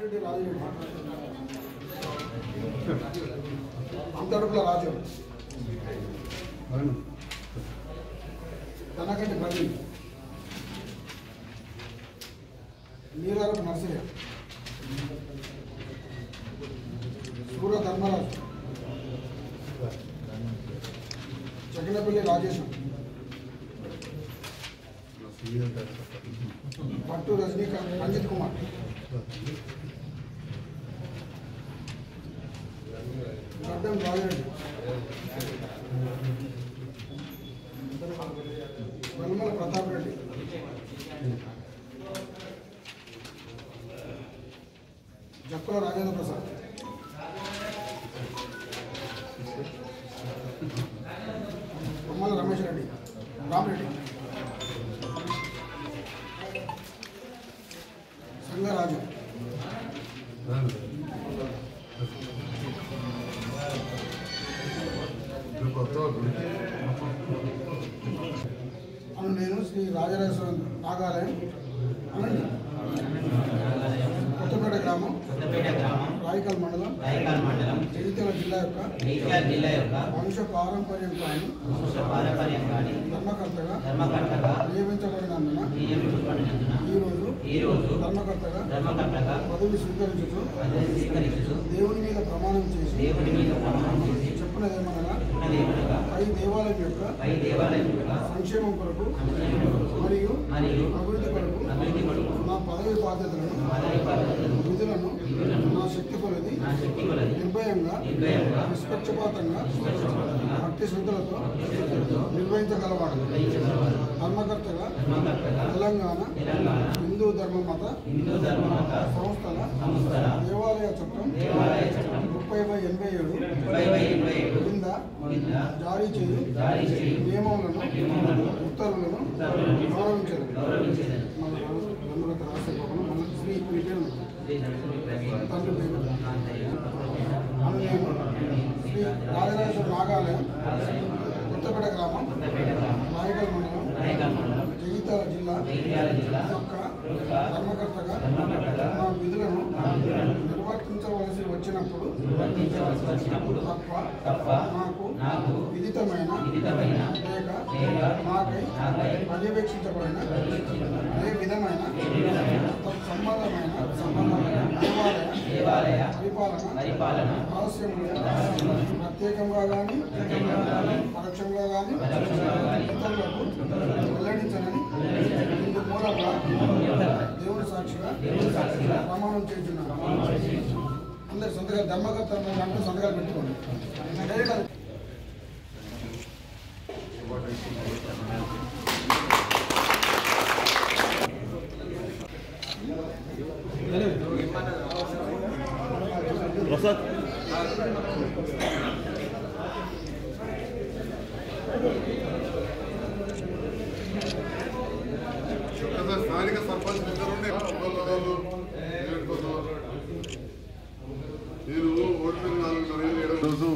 పెద్దిరెడ్డి రాజు అంతడుపుల రాజు తనకంటి ప్రవీణ్ నీరారపు నర్సయ్య సూర ధర్మరాజు చకినపల్లి రాజేశం పట్టు రజనీకాంత్ రంజిత్ కుమార్ గడ్డం రాజరెడ్డి వెల్మల ప్రతాప్ రెడ్డి జక్కుల రాజేంద్ర ప్రసాద్ కొమ్మల రమేష్ రెడ్డి రామరెడ్డి సంగరాజు అను నేను శ్రీ రాజరాజేశ్వర నాగాలయం అనండి కొత్తపేట గ్రామం కొత్తపేట గ్రామం రాయికల్ మండలం రాయకాల్ మండలం జగిత్యాల జిల్లా యొక్క జగిత్యాల జిల్లా యొక్క వంశ పారంపర్యం కానీ వంశ పారంపర్యం కానీ ధర్మకర్తగా ధర్మకర్తగా నియమించబడినందున నియమించబడినందున ఈరోజు ఈరోజు ధర్మకర్తగా ధర్మకర్తగా పదవి స్వీకరించుతూ పదవి స్వీకరించుతూ దేవుని మీద ప్రమాణం చేసి దేవుని మీద ప్రమాణం చేసి చెప్పినదేమనగా ఉన్నదేమనగా పై దేవాలయం యొక్క పై దేవాలయం యొక్క సంక్షేమం కొరకు సంక్షేమం కొరకు మరియు మరియు అభివృద్ధి కొరకు అభివృద్ధి కొరకు నా పదవి బాధ్యతలను పదవి బాధ్యతలను విధులను నా శక్తి కొలది నా శక్తి కొలది నిర్భయంగా నిర్భయంగా నిష్పక్షపాతంగా భక్తి శ్రద్ధలతో నిష్పక్షపాతంగా నిర్వహించగలవాడు నిర్వహించగలవాడు. ధర్మకర్తగా ధర్మకర్తగా తెలంగాణ తెలంగాణ హిందూ ధర్మ మత హిందూ ధర్మమత సంస్థల సంస్థల దేవాలయ చట్టం దేవాలయ చట్టం ముప్పై బై ఎనభై ఏడు ముప్పై బై ఎనభై ఏడు కింద కింద జారీ చేయు జారీ చేయు నియమములను నియమములను ఉత్తర్వులను ఉత్తర్వులను గౌరవించదు గౌరవించేదని మన ధర్మకర్త రాష్ట్ర భవనం మన శ్రీ మీ పేరు శ్రీ నరసింహ ప్రవీణ్ తండ్రి పేరు నాన్నయ్య అను నేను శ్రీ రాజరాజేశ్వర నాగాలయం కొత్తపేట గ్రామం కొత్తపేట గ్రామం రాయగల్ మండలం రాయకాల్ మండలం జగిత్యాల జిల్లా జగిత్యాల జిల్లా యొక్క ధర్మకర్తగా ధర్మకర్తగా నా విధులను నిర్వర్తించవలసి వచ్చినప్పుడు నిర్వర్తించవలసి వచ్చినప్పుడు తప్ప తప్ప నాకు నాకు విదితమైన విదితమైన లేక లేక నాకై నాకై పర్యవేక్షించబడిన ఏ విధమైన విధమైన సంబంధమైన సంబంధమైన దేవాలయ దేవాలయ పరిపాలన పరిపాలన రహస్యములను ప్రత్యేకంగా కానీ పరోక్షంగా కానీ ఇతరులకు వెల్లడించనని ఇందు మూలంగా దేవుడి సాక్షిగా ప్రమాణం చేస్తున్నాను అందరు సంతకాలు ధర్మకర్త అంటే సంతకాలు పెట్టుకోండి డైరెక్ట్ ప్రసాద్ కదా స్థానిక సర్పంచ్ ఇద్దరుండి ఒకళ్ళు నియోజకవర్గంలో. నేను ఓడిపోయిన నాలుగు నెలలు ఏడు రోజు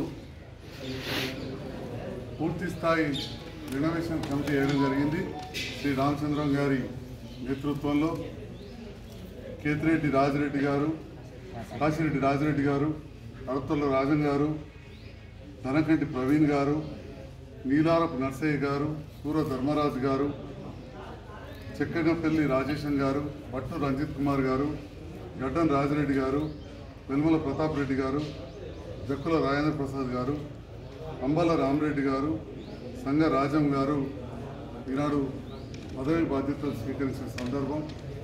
పూర్తి స్థాయి రినోవేషన్ కమిటీ వేయడం జరిగింది శ్రీ రామచంద్రం గారి నేతృత్వంలో కేతిరెడ్డి రాజిరెడ్డి గారు కాశిరెడ్డి రాజిరెడ్డి గారు అడతల రాజన్ గారు ధనకంటి ప్రవీణ్ గారు నీలారపు నర్సయ్య గారు సూర ధర్మరాజు గారు చెక్కగంపల్లి రాజేశం గారు పట్టు రంజిత్ కుమార్ గారు గడ్డం రాజిరెడ్డి గారు వెల్మల ప్రతాప్ రెడ్డి గారు జక్కుల రాజేంద్ర ప్రసాద్ గారు అంబల రామరెడ్డి గారు సంగ రాజం గారు ఈనాడు పదవి బాధ్యతలు స్వీకరించిన సందర్భం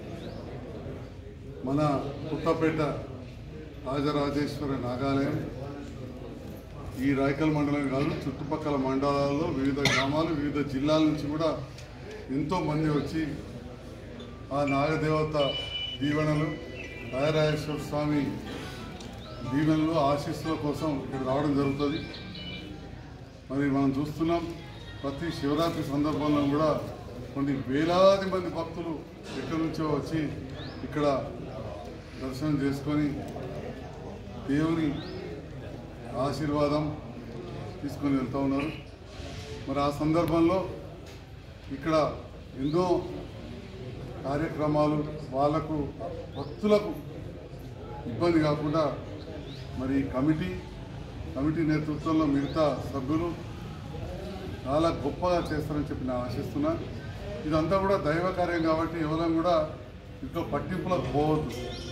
మన కొత్తపేట రాజరాజేశ్వర నాగాలయం ఈ రాయకల్ మండలం కాదు చుట్టుపక్కల మండలాల్లో వివిధ గ్రామాలు వివిధ జిల్లాల నుంచి కూడా ఎంతో మంది వచ్చి ఆ నాగదేవత దీవెనలు రాయరాజేశ్వర స్వామి దీవెనలు ఆశీస్సుల కోసం ఇక్కడ రావడం జరుగుతుంది మరి మనం చూస్తున్నాం ప్రతి శివరాత్రి సందర్భంలో కూడా కొన్ని వేలాది మంది భక్తులు ఎక్కడి నుంచో వచ్చి ఇక్కడ దర్శనం చేసుకొని దేవుని ఆశీర్వాదం తీసుకొని వెళ్తూ ఉన్నారు మరి ఆ సందర్భంలో ఇక్కడ ఎన్నో కార్యక్రమాలు వాళ్లకు భక్తులకు ఇబ్బంది కాకుండా మరి ఈ కమిటీ కమిటీ నేతృత్వంలో మిగతా సభ్యులు చాలా గొప్పగా చేస్తారని చెప్పి నేను ఆశిస్తున్నా ఇదంతా కూడా దైవ కార్యం కాబట్టి ఎవరం కూడా ఇంట్లో పట్టింపులకు పోవద్దు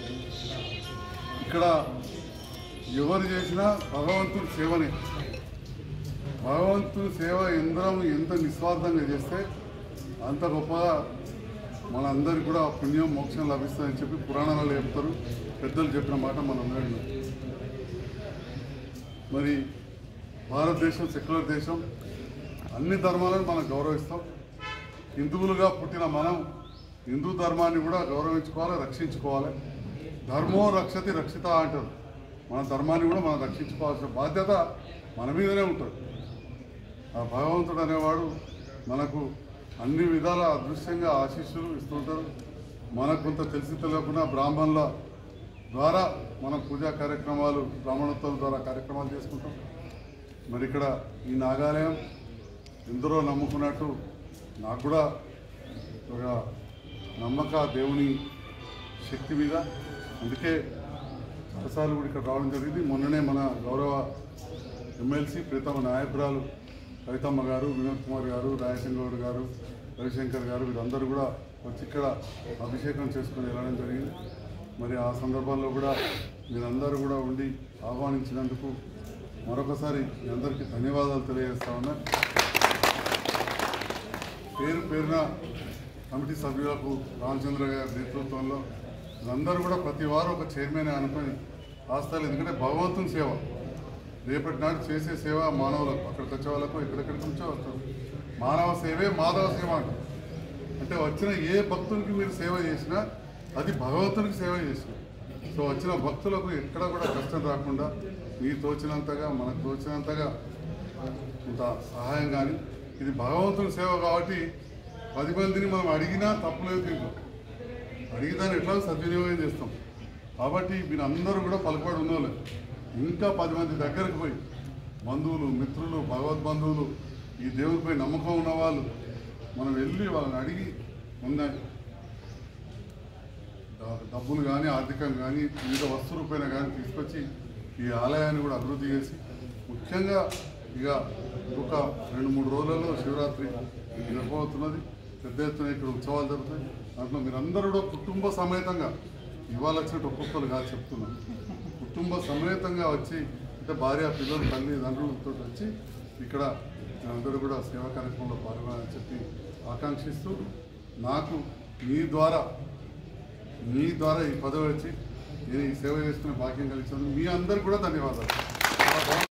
ఇక్కడ ఎవరు చేసినా భగవంతుడి సేవనే భగవంతుని సేవ ఎందరం ఎంత నిస్వార్థంగా చేస్తే అంత గొప్పగా మనందరికి కూడా పుణ్యం మోక్షం లభిస్తుందని చెప్పి పురాణాలలో చెప్తారు పెద్దలు చెప్పిన మాట మనం అందరం విన్నాం. మరి భారతదేశం సెక్యులర్ దేశం అన్ని ధర్మాలను మనం గౌరవిస్తాం హిందువులుగా పుట్టిన మనం హిందూ ధర్మాన్ని కూడా గౌరవించుకోవాలి రక్షించుకోవాలి ధర్మో రక్షతి రక్షిత అంటారు మన ధర్మాన్ని కూడా మనం రక్షించుకోవాల్సిన బాధ్యత మన మీదనే ఉంటుంది ఆ భగవంతుడు అనేవాడు మనకు అన్ని విధాల అదృశ్యంగా ఆశీస్సులు ఇస్తుంటారు మనకు కొంత తెలిసి తెలియకుండా బ్రాహ్మణుల ద్వారా మనం పూజా కార్యక్రమాలు బ్రాహ్మణోత్సవం ద్వారా కార్యక్రమాలు చేసుకుంటాం మరి ఇక్కడ ఈ నాగాలయం ఎందరో నమ్ముకున్నట్టు నాకు కూడా ఒక నమ్మక దేవుని శక్తి మీద అందుకే చాలాసార్లు కూడా ఇక్కడ రావడం జరిగింది మొన్ననే మన గౌరవ ఎమ్మెల్సీ ప్రీతమ నాయకురాలు కవితమ్మ గారు వినోద్ కుమార్ గారు రాయసింగ్ గౌడ్ గారు రవిశంకర్ గారు వీరందరూ కూడా వచ్చి ఇక్కడ అభిషేకం చేసుకుని వెళ్ళడం జరిగింది మరి ఆ సందర్భంలో కూడా మీరందరూ కూడా ఉండి ఆహ్వానించినందుకు మరొకసారి మీ అందరికీ ధన్యవాదాలు తెలియజేస్తా ఉన్నా పేరు పేరున కమిటీ సభ్యులకు రామచంద్ర గారి నేతృత్వంలో అందరూ కూడా ప్రతి వారం ఒక చైర్మన్ అనుకుని ఆస్తారు ఎందుకంటే భగవంతుని సేవ రేపటి నాడు చేసే సేవ మానవులకు అక్కడికి వచ్చే వాళ్ళకు ఎక్కడెక్కడికి నుంచో వస్తారు మానవ సేవే మాధవ సేవ అంటారు అంటే వచ్చిన ఏ భక్తునికి మీరు సేవ చేసినా అది భగవంతునికి సేవ చేసిన సో వచ్చిన భక్తులకు ఎక్కడ కూడా కష్టం రాకుండా మీకు తోచినంతగా మనకు తోచినంతగా కొంత సహాయం కానీ ఇది భగవంతుని సేవ కాబట్టి పది మందిని మనం అడిగినా తప్పులేదు దీంట్లో అడిగిదాన్ని ఎట్లా సద్వినియోగం చేస్తాం కాబట్టి మీరు అందరూ కూడా పలుకుబడి ఉన్నోళ్ళు ఇంకా పది మంది దగ్గరకు పోయి బంధువులు మిత్రులు భగవద్ బంధువులు ఈ దేవుడిపై నమ్మకం ఉన్న వాళ్ళు మనం వెళ్ళి వాళ్ళని అడిగి ఉన్న డ- డబ్బులు కానీ ఆర్థికంగా కానీ వివిధ వస్తు రూపాయలు కానీ తీసుకొచ్చి ఈ ఆలయాన్ని కూడా అభివృద్ధి చేసి ముఖ్యంగా ఇక ఒక రెండు మూడు రోజులలో శివరాత్రి జరగబోతున్నది పెద్ద ఎత్తున ఇక్కడ ఉత్సవాలు జరుగుతాయి దాంట్లో మీరందరూ కూడా కుటుంబ సమేతంగా ఇవాళ వచ్చినట్టు ఒక్కొక్కరు కాదు చెప్తున్నాను కుటుంబ సమేతంగా వచ్చి అంటే భార్య పిల్లలు తల్లి తండ్రులతో వచ్చి ఇక్కడ అందరూ కూడా సేవా కార్యక్రమంలో పాల్గొనాలని చెప్పి ఆకాంక్షిస్తూ నాకు మీ ద్వారా మీ ద్వారా ఈ పదవి వచ్చి నేను ఈ సేవ చేసుకునే భాగ్యం కలిగించాను మీ అందరికి కూడా ధన్యవాదాలు